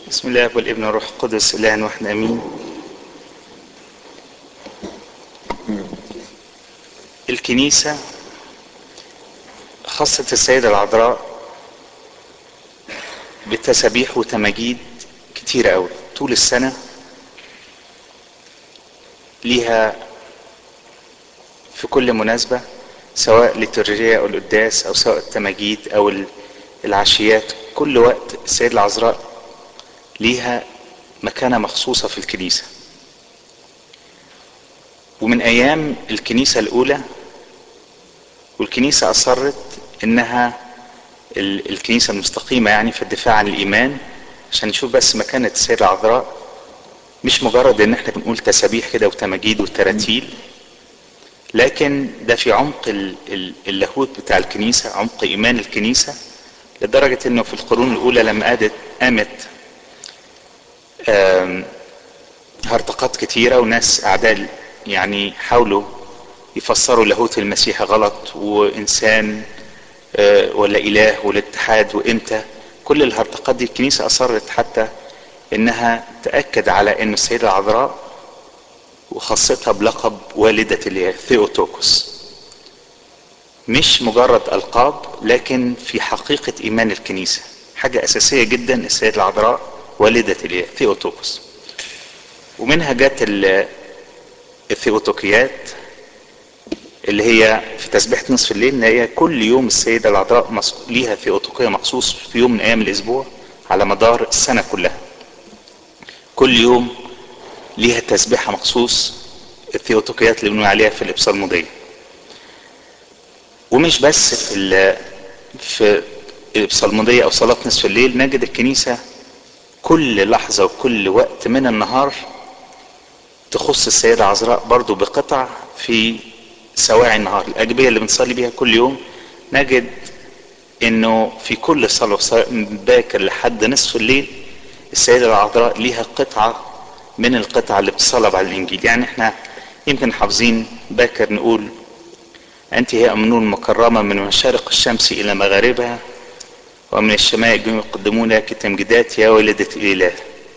بسم الله والابن والروح القدس اله واحد امين الكنيسة خصت السيدة العذراء بتسابيح وتماجيد كتيرة قوي طول السنة ليها في كل مناسبة سواء لترجية او القداس او سواء التماجيد او العشيات كل وقت السيدة العذراء ليها مكانة مخصوصة في الكنيسة ومن ايام الكنيسة الاولى والكنيسة اصرت انها الكنيسة المستقيمة يعني في الدفاع عن الايمان عشان نشوف بس مكانة السيدة العذراء مش مجرد ان احنا بنقول تسابيح كده وتماجيد وتراتيل لكن ده في عمق اللاهوت بتاع الكنيسة عمق ايمان الكنيسة لدرجة انه في القرون الاولى لما قادت قامت هرطقات كتيرة وناس اعداء يعني حاولوا يفسروا لاهوت المسيح غلط وانسان ولا اله والاتحاد وامتى كل الهرطقات دي الكنيسة اصرت حتى انها تأكد على ان السيدة العذراء وخاصتها بلقب والدة اللي هي ثيوتوكوس مش مجرد القاب لكن في حقيقة ايمان الكنيسة حاجة اساسية جدا السيدة العذراء والدة اللي هي ثيوتوكوس ومنها جت الثيوتوكيات اللي هي في تسبيحة نصف الليل ان هي كل يوم السيدة العذراء ليها ثيوتوكية مخصوص في يوم من ايام الاسبوع على مدار السنة كلها كل يوم ليها تسبيحة مخصوص الثيوتوكيات اللي بنقول عليها في الابصالمودية ومش بس في في الابصالمودية او صلاة نصف الليل نجد الكنيسة كل لحظة وكل وقت من النهار تخص السيدة عذراء برضو بقطع في سواعي النهار الأجبية اللي بنصلي بيها كل يوم نجد انه في كل صلاة من باكر لحد نصف الليل السيدة العذراء ليها قطعة من القطع اللي بتصلب على الانجيل يعني احنا يمكن حافظين باكر نقول انت هي امنون مكرمة من مشارق الشمس الى مغاربها ومن الشماء الجنوب يقدمون لك تمجيدات يا والدة الاله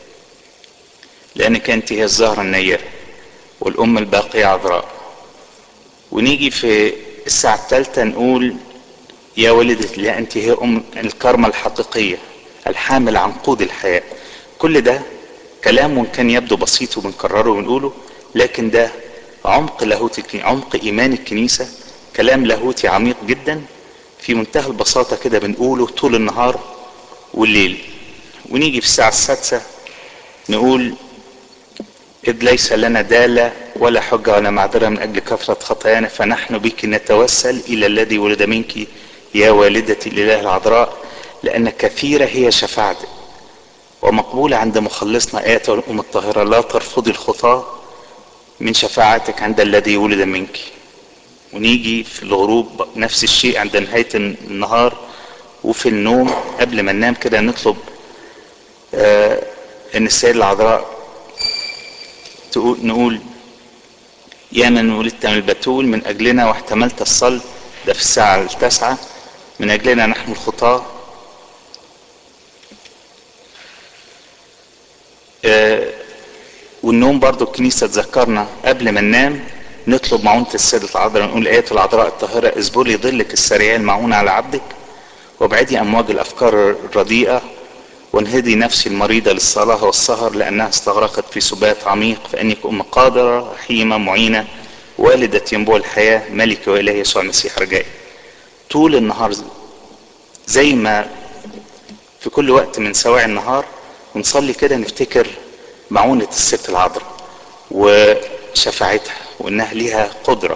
لانك انت هي الزهرة النيرة والام الباقية عذراء ونيجي في الساعة الثالثة نقول يا والدة الاله انت هي ام الكرمة الحقيقية الحامل عن قود الحياة كل ده كلام وان كان يبدو بسيط وبنكرره ونقوله لكن ده عمق لاهوت عمق ايمان الكنيسة كلام لاهوتي عميق جدا في منتهى البساطة كده بنقوله طول النهار والليل ونيجي في الساعة السادسة نقول إذ ليس لنا دالة ولا حجة ولا معذرة من أجل كثرة خطايانا فنحن بك نتوسل إلى الذي ولد منك يا والدتي الإله العذراء لأن كثيرة هي شفاعتك ومقبولة عند مخلصنا آية الأم الطاهرة لا ترفضي الخطاة من شفاعتك عند الذي ولد منك ونيجي في الغروب نفس الشيء عند نهاية النهار وفي النوم قبل ما ننام كده نطلب آه ان السيدة العذراء تقول نقول يا من ولدت من البتول من اجلنا واحتملت الصلب ده في الساعة التاسعة من اجلنا نحن الخطاة آه والنوم برضو الكنيسة تذكرنا قبل ما ننام نطلب معونة السيدة العذراء نقول آية العذراء الطاهرة اذبلي ظلك السريع المعونة على عبدك وابعدي أمواج الأفكار الرديئة وانهدي نفسي المريضة للصلاة والسهر لأنها استغرقت في سبات عميق فإنك أم قادرة رحيمة معينة والدة ينبوع الحياة ملك وإله يسوع المسيح رجائي طول النهار زي ما في كل وقت من سواعي النهار ونصلي كده نفتكر معونة الست العذراء وشفاعتها وانها ليها قدرة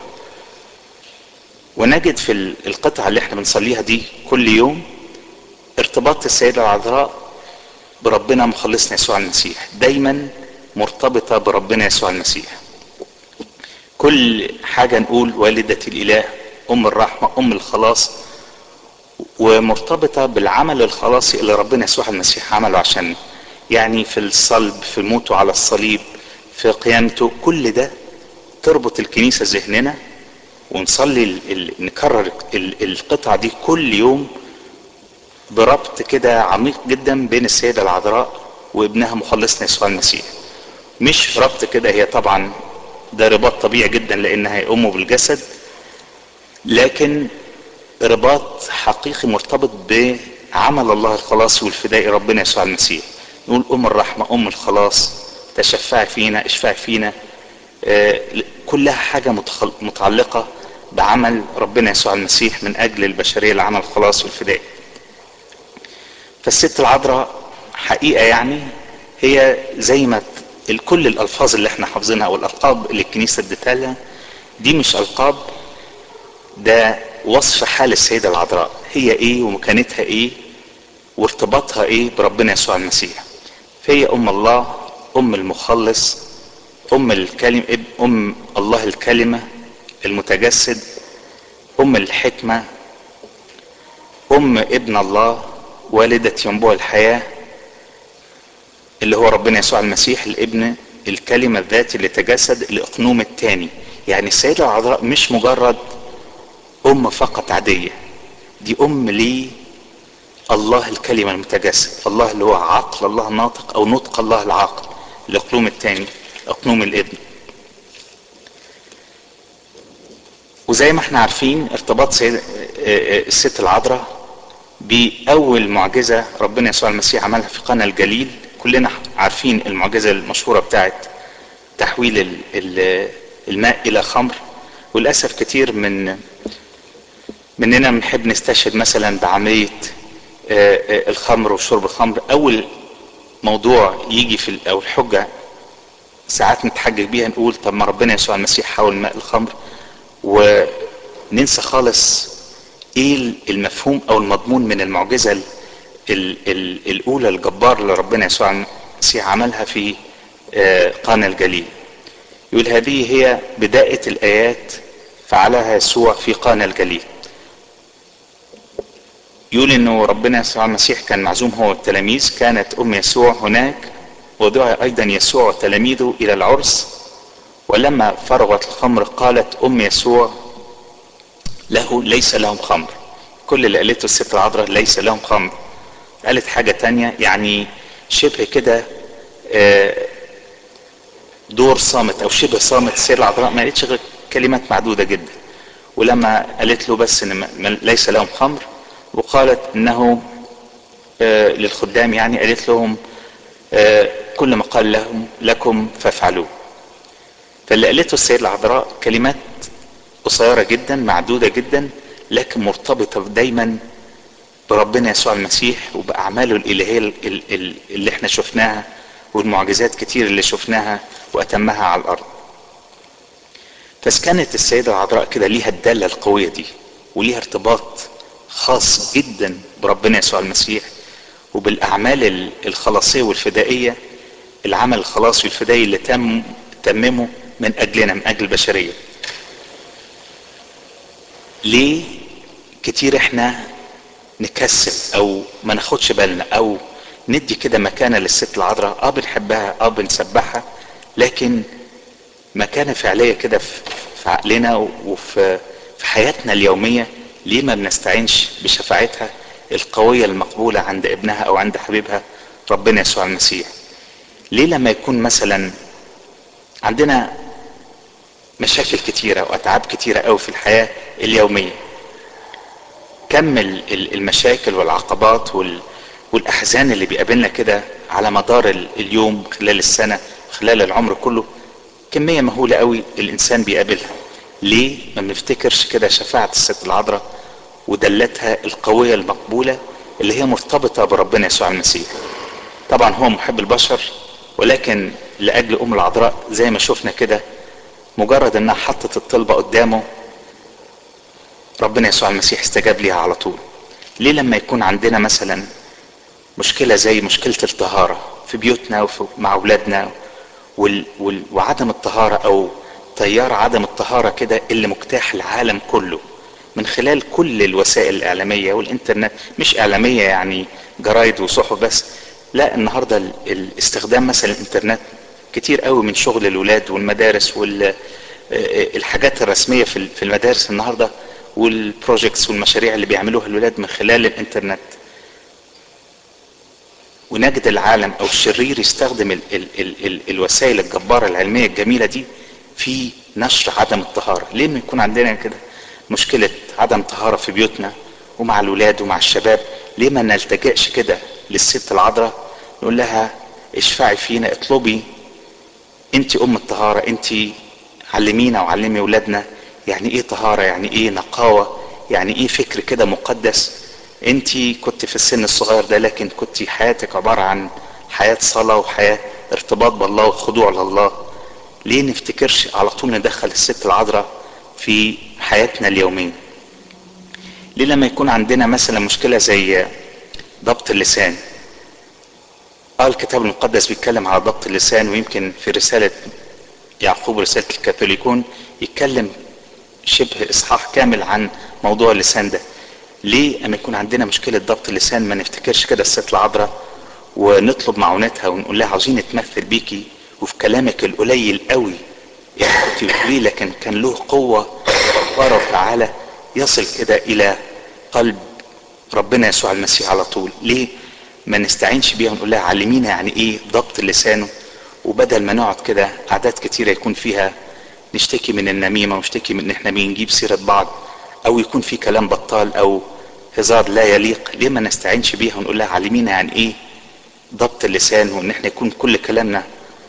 ونجد في القطعة اللي احنا بنصليها دي كل يوم ارتباط السيدة العذراء بربنا مخلصنا يسوع المسيح دايما مرتبطة بربنا يسوع المسيح كل حاجة نقول والدة الاله ام الرحمة ام الخلاص ومرتبطة بالعمل الخلاصي اللي ربنا يسوع المسيح عمله عشان يعني في الصلب في موته على الصليب في قيامته كل ده تربط الكنيسة ذهننا ونصلي ال ال نكرر ال القطعة دي كل يوم بربط كده عميق جدا بين السيدة العذراء وابنها مخلصنا يسوع المسيح مش ربط كده هي طبعا ده رباط طبيعي جدا لانها هي امه بالجسد لكن رباط حقيقي مرتبط بعمل الله الخلاصي والفدائي ربنا يسوع المسيح نقول ام الرحمه ام الخلاص تشفعي فينا اشفعي فينا آه كلها حاجه متعلقه بعمل ربنا يسوع المسيح من اجل البشريه لعمل الخلاص والفداء فالست العذراء حقيقه يعني هي زي ما كل الالفاظ اللي احنا حافظينها او الالقاب اللي الكنيسه اديتها لها دي مش القاب ده وصف حال السيده العذراء هي ايه ومكانتها ايه وارتباطها ايه بربنا يسوع المسيح فهي ام الله ام المخلص ام الكلمه ام الله الكلمه المتجسد ام الحكمه ام ابن الله والده ينبوع الحياه اللي هو ربنا يسوع المسيح الابن الكلمه الذاتي اللي تجسد الاقنوم الثاني يعني السيده العذراء مش مجرد ام فقط عاديه دي ام ليه الله الكلمه المتجسد الله اللي هو عقل الله الناطق او نطق الله العاقل الاقلوم الثاني اقنوم الابن وزي ما احنا عارفين ارتباط سيد الست العذراء بأول معجزة ربنا يسوع المسيح عملها في قنا الجليل كلنا عارفين المعجزة المشهورة بتاعت تحويل الماء إلى خمر وللأسف كتير من مننا بنحب نستشهد مثلا بعملية الخمر وشرب الخمر أول موضوع يجي في أو الحجة ساعات نتحجج بيها نقول طب ما ربنا يسوع المسيح حول الماء الخمر وننسى خالص ايه المفهوم او المضمون من المعجزه ال ال ال الاولى الجبار اللي ربنا يسوع المسيح عملها في قانا الجليل يقول هذه هي بدايه الايات فعلها يسوع في قانا الجليل يقول انه ربنا يسوع المسيح كان معزوم هو والتلاميذ كانت ام يسوع هناك ودعا ايضا يسوع وتلاميذه الى العرس ولما فرغت الخمر قالت ام يسوع له ليس لهم خمر كل اللي قالته الست العذراء ليس لهم خمر قالت حاجة تانية يعني شبه كده دور صامت او شبه صامت السيدة العذراء ما قالتش غير كلمات معدودة جدا ولما قالت له بس ان ليس لهم خمر وقالت انه للخدام يعني قالت لهم كل ما قال لهم لكم فافعلوه فاللي قالته السيدة العذراء كلمات قصيرة جدا معدودة جدا لكن مرتبطة دايما بربنا يسوع المسيح وبأعماله الإلهية اللي احنا شفناها والمعجزات كتير اللي شفناها وأتمها على الأرض فكانت السيدة العذراء كده ليها الدالة القوية دي وليها ارتباط خاص جدا بربنا يسوع المسيح وبالأعمال الخلاصية والفدائية العمل الخلاصي والفدائي اللي تم تممه من أجلنا من أجل البشرية ليه كتير احنا نكسل او ما ناخدش بالنا او ندي كده مكانة للست العذراء اه بنحبها اه بنسبحها لكن مكانة فعلية كده في عقلنا وفي في حياتنا اليومية ليه ما بنستعينش بشفاعتها القوية المقبولة عند ابنها او عند حبيبها ربنا يسوع المسيح ليه لما يكون مثلا عندنا مشاكل كتيرة وأتعاب كتيرة أوي في الحياة اليومية كم المشاكل والعقبات والأحزان اللي بيقابلنا كده على مدار اليوم خلال السنة خلال العمر كله كمية مهولة أوي الإنسان بيقابلها ليه ما بنفتكرش كده شفاعة الست العذراء ودلتها القوية المقبولة اللي هي مرتبطة بربنا يسوع المسيح طبعا هو محب البشر ولكن لأجل أم العذراء زي ما شفنا كده مجرد انها حطت الطلبة قدامه ربنا يسوع المسيح استجاب ليها على طول ليه لما يكون عندنا مثلا مشكلة زي مشكلة الطهارة في بيوتنا ومع أولادنا وال... وال... وعدم الطهارة أو تيار عدم الطهارة كده اللي مجتاح العالم كله من خلال كل الوسائل الإعلامية والإنترنت مش إعلامية يعني جرايد وصحف بس لا النهاردة الاستخدام مثلا الإنترنت كتير قوي من شغل الولاد والمدارس والحاجات الرسمية في المدارس النهاردة والبروجيكتس والمشاريع اللي بيعملوها الولاد من خلال الانترنت ونجد العالم او الشرير يستخدم ال ال ال ال الوسائل الجبارة العلمية الجميلة دي في نشر عدم الطهارة ليه ما يكون عندنا كده مشكلة عدم طهارة في بيوتنا ومع الولاد ومع الشباب ليه ما نلتجئش كده للست العذراء نقول لها اشفعي فينا اطلبي انت ام الطهارة انت علمينا وعلمي ولادنا يعني ايه طهارة يعني ايه نقاوة يعني ايه فكر كده مقدس انت كنت في السن الصغير ده لكن كنت حياتك عبارة عن حياة صلاة وحياة ارتباط بالله وخضوع لله ليه نفتكرش على طول ندخل الست العذراء في حياتنا اليومية ليه لما يكون عندنا مثلا مشكلة زي ضبط اللسان اه الكتاب المقدس بيتكلم على ضبط اللسان ويمكن في رسالة يعقوب رسالة الكاثوليكون يتكلم شبه اصحاح كامل عن موضوع اللسان ده ليه اما يكون عندنا مشكلة ضبط اللسان ما نفتكرش كده الست العذراء ونطلب معونتها ونقول لها عاوزين نتمثل بيكي وفي كلامك القليل قوي يعني كنت بتقوليه لكن كان له قوة جبارة وفعالة يصل كده الى قلب ربنا يسوع المسيح على طول ليه ما نستعينش بيها ونقول لها علمينا يعني ايه ضبط لسانه وبدل ما نقعد كده اعداد كتيره يكون فيها نشتكي من النميمه ونشتكي من ان احنا بنجيب سيره بعض او يكون في كلام بطال او هزار لا يليق ليه ما نستعينش بيها ونقول لها علمينا يعني ايه ضبط اللسان وان احنا يكون كل كلامنا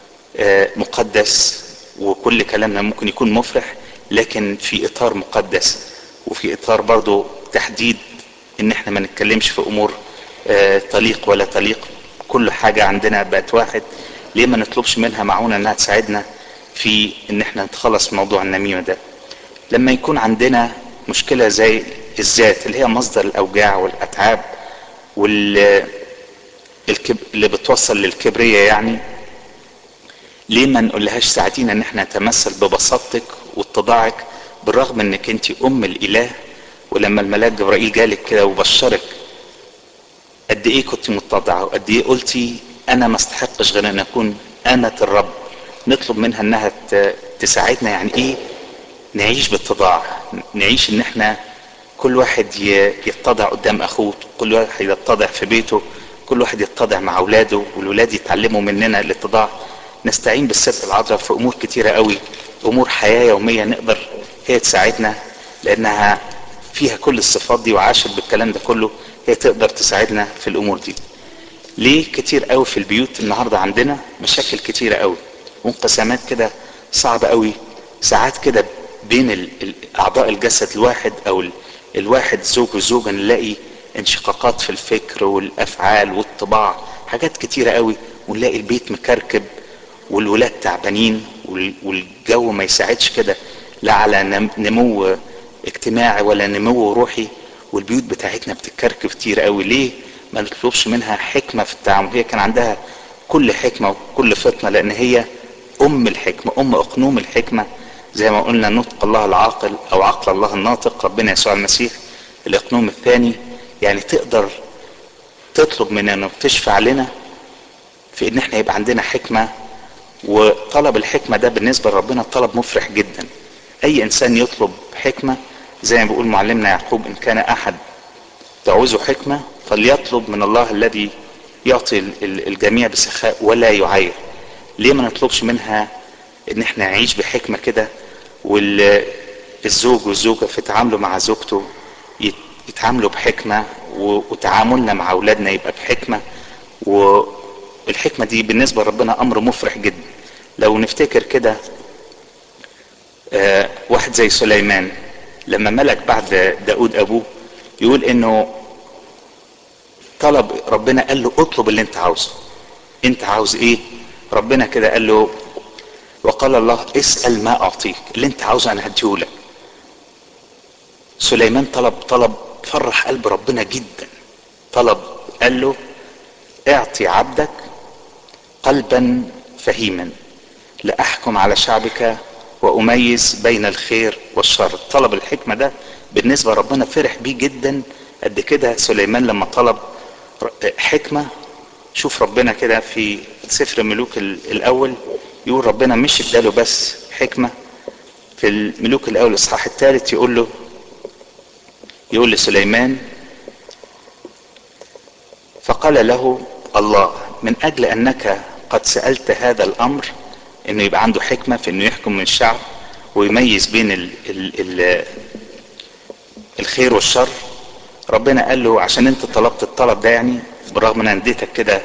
مقدس وكل كلامنا ممكن يكون مفرح لكن في اطار مقدس وفي اطار برضو تحديد ان احنا ما نتكلمش في امور طليق ولا طليق كل حاجة عندنا بقت واحد ليه ما نطلبش منها معونة انها تساعدنا في ان احنا نتخلص من موضوع النميمة ده لما يكون عندنا مشكلة زي الذات اللي هي مصدر الاوجاع والاتعاب وال اللي بتوصل للكبرية يعني ليه ما نقولهاش ساعدينا ان احنا نتمثل ببساطتك واتضاعك بالرغم انك انت ام الاله ولما الملاك جبرائيل جالك كده وبشرك قد ايه كنت متضعة وقد ايه قلتي انا ما استحقش غير ان اكون امة الرب نطلب منها انها تساعدنا يعني ايه نعيش باتضاع نعيش ان احنا كل واحد يتضع قدام اخوه كل واحد يتضع في بيته كل واحد يتضع مع اولاده والولاد يتعلموا مننا الاتضاع نستعين بالست العذراء في امور كتيرة قوي امور حياة يومية نقدر هي تساعدنا لانها فيها كل الصفات دي وعاشت بالكلام ده كله هي تقدر تساعدنا في الامور دي ليه كتير قوي في البيوت النهاردة عندنا مشاكل كتيرة قوي وانقسامات كده صعبة قوي ساعات كده بين اعضاء الجسد الواحد او الواحد زوج وزوجة نلاقي انشقاقات في الفكر والافعال والطباع حاجات كتيرة قوي ونلاقي البيت مكركب والولاد تعبانين والجو ما يساعدش كده لا على نمو اجتماعي ولا نمو روحي والبيوت بتاعتنا بتتكركب كتير قوي ليه ما نطلبش منها حكمة في التعامل هي كان عندها كل حكمة وكل فطنة لان هي ام الحكمة ام اقنوم الحكمة زي ما قلنا نطق الله العاقل او عقل الله الناطق ربنا يسوع المسيح الاقنوم الثاني يعني تقدر تطلب مننا وتشفع لنا في ان احنا يبقى عندنا حكمة وطلب الحكمة ده بالنسبة لربنا طلب مفرح جدا اي انسان يطلب حكمة زي ما بيقول معلمنا يعقوب ان كان احد تعوزه حكمة فليطلب من الله الذي يعطي الجميع بسخاء ولا يعير ليه ما نطلبش منها ان احنا نعيش بحكمة كده والزوج والزوجة في تعامله مع زوجته يتعاملوا بحكمة وتعاملنا مع اولادنا يبقى بحكمة والحكمة دي بالنسبة لربنا امر مفرح جدا لو نفتكر كده آه واحد زي سليمان لما ملك بعد داود ابوه يقول انه طلب ربنا قال له اطلب اللي انت عاوزه انت عاوز ايه ربنا كده قال له وقال الله اسأل ما اعطيك اللي انت عاوزه انا هديهولك سليمان طلب طلب فرح قلب ربنا جدا طلب قال له اعطي عبدك قلبا فهيما لاحكم على شعبك واميز بين الخير والشر طلب الحكمه ده بالنسبه لربنا فرح بيه جدا قد كده سليمان لما طلب حكمه شوف ربنا كده في سفر الملوك الاول يقول ربنا مش اداله بس حكمه في الملوك الاول الاصحاح الثالث يقول له يقول لسليمان فقال له الله من اجل انك قد سألت هذا الامر انه يبقى عنده حكمة في انه يحكم من الشعب ويميز بين ال ال ال الخير والشر ربنا قال له عشان انت طلبت الطلب ده يعني بالرغم ان اديتك كده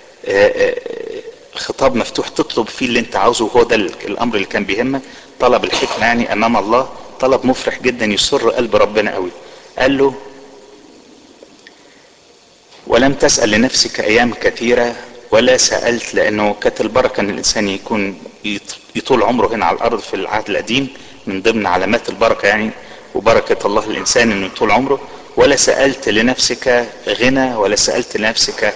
خطاب مفتوح تطلب فيه اللي انت عاوزه وهو ده الامر اللي كان بيهمك طلب الحكمة يعني امام الله طلب مفرح جدا يسر قلب ربنا قوي قال له ولم تسأل لنفسك ايام كثيرة ولا سألت لانه كانت البركة ان الانسان يكون يطول عمره هنا على الارض في العهد القديم من ضمن علامات البركة يعني وبركة الله الانسان انه يطول عمره ولا سألت لنفسك غنى ولا سألت لنفسك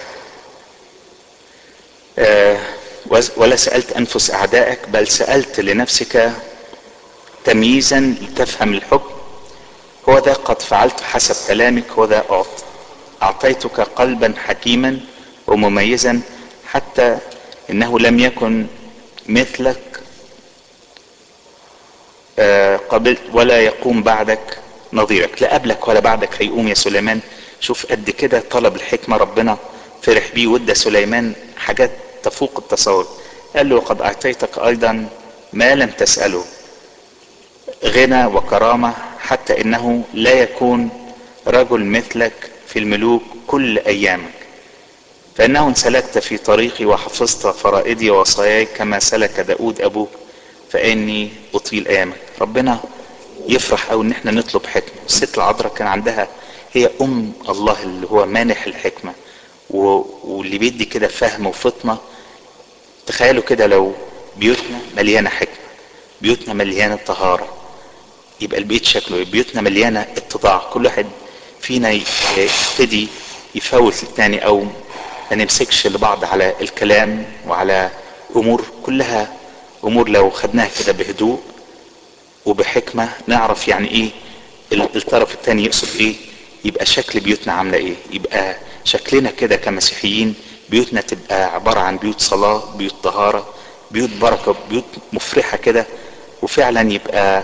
آه ولا سألت أنفس أعدائك بل سألت لنفسك تمييزا لتفهم الحكم هو ذا قد فعلت حسب كلامك هو ذا أعطيتك قلبا حكيما ومميزا حتى إنه لم يكن مثلك آه قبل ولا يقوم بعدك نظيرك لا قبلك ولا بعدك هيقوم يا سليمان شوف قد كده طلب الحكمة ربنا فرح بيه وادى سليمان حاجات تفوق التصور قال له قد اعطيتك ايضا ما لم تسأله غنى وكرامة حتى انه لا يكون رجل مثلك في الملوك كل ايامك فانه انسلكت في طريقي وحفظت فرائدي ووصاياي كما سلك داود ابوك فاني اطيل ايامك ربنا يفرح او ان احنا نطلب حكمة الست العذراء كان عندها هي ام الله اللي هو مانح الحكمة واللي بيدي كده فهم وفطنة تخيلوا كده لو بيوتنا مليانة حكمة بيوتنا مليانة طهارة يبقى البيت شكله بيوتنا مليانة اتضاع كل واحد فينا يبتدي يفوت التاني او ما نمسكش لبعض على الكلام وعلى امور كلها امور لو خدناها كده بهدوء وبحكمة نعرف يعني ايه الطرف التاني يقصد ايه يبقى شكل بيوتنا عاملة ايه يبقى شكلنا كده كمسيحيين بيوتنا تبقى عبارة عن بيوت صلاة بيوت طهارة بيوت بركة بيوت مفرحة كده وفعلا يبقى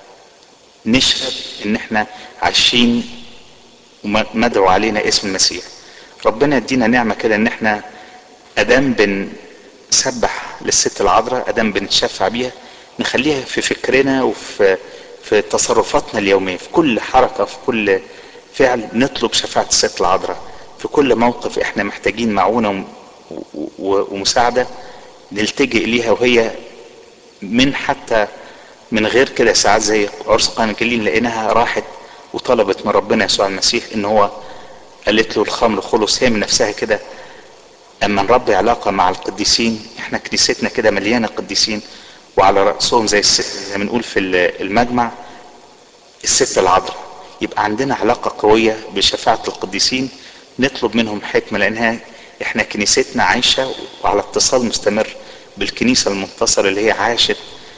نشهد ان احنا عايشين ومدعو علينا اسم المسيح ربنا يدينا نعمة كده ان احنا ادام بنسبح للست العذراء ادام بنتشفع بيها نخليها في فكرنا وفي في تصرفاتنا اليومية في كل حركة في كل فعل نطلب شفاعة الست العذراء في كل موقف احنا محتاجين معونة ومساعدة نلتجئ ليها وهي من حتى من غير كده ساعات زي عرس قائم الجليل لقيناها راحت وطلبت من ربنا يسوع المسيح ان هو قالت له الخمر خلص هي من نفسها كده اما نربي علاقة مع القديسين احنا كنيستنا كده مليانة قديسين وعلى رأسهم زي الست زي ما بنقول في المجمع الست العذراء يبقى عندنا علاقة قوية بشفاعة القديسين نطلب منهم حكمة لانها احنا كنيستنا عايشة وعلى اتصال مستمر بالكنيسة المنتصرة اللي هي عاشت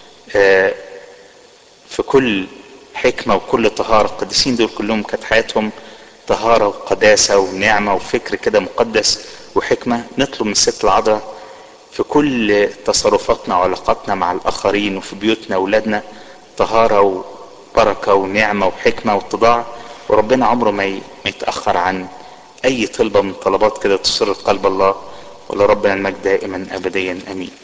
في كل حكمة وكل طهارة القديسين دول كلهم كانت حياتهم طهارة وقداسة ونعمة وفكر كده مقدس وحكمة نطلب من الست العذراء في كل تصرفاتنا وعلاقاتنا مع الآخرين وفي بيوتنا وأولادنا طهارة وبركة ونعمة وحكمة واتضاع وربنا عمره ما يتأخر عن أي طلبة من طلبات كده تسر قلب الله ولربنا المجد دائما أبديا أمين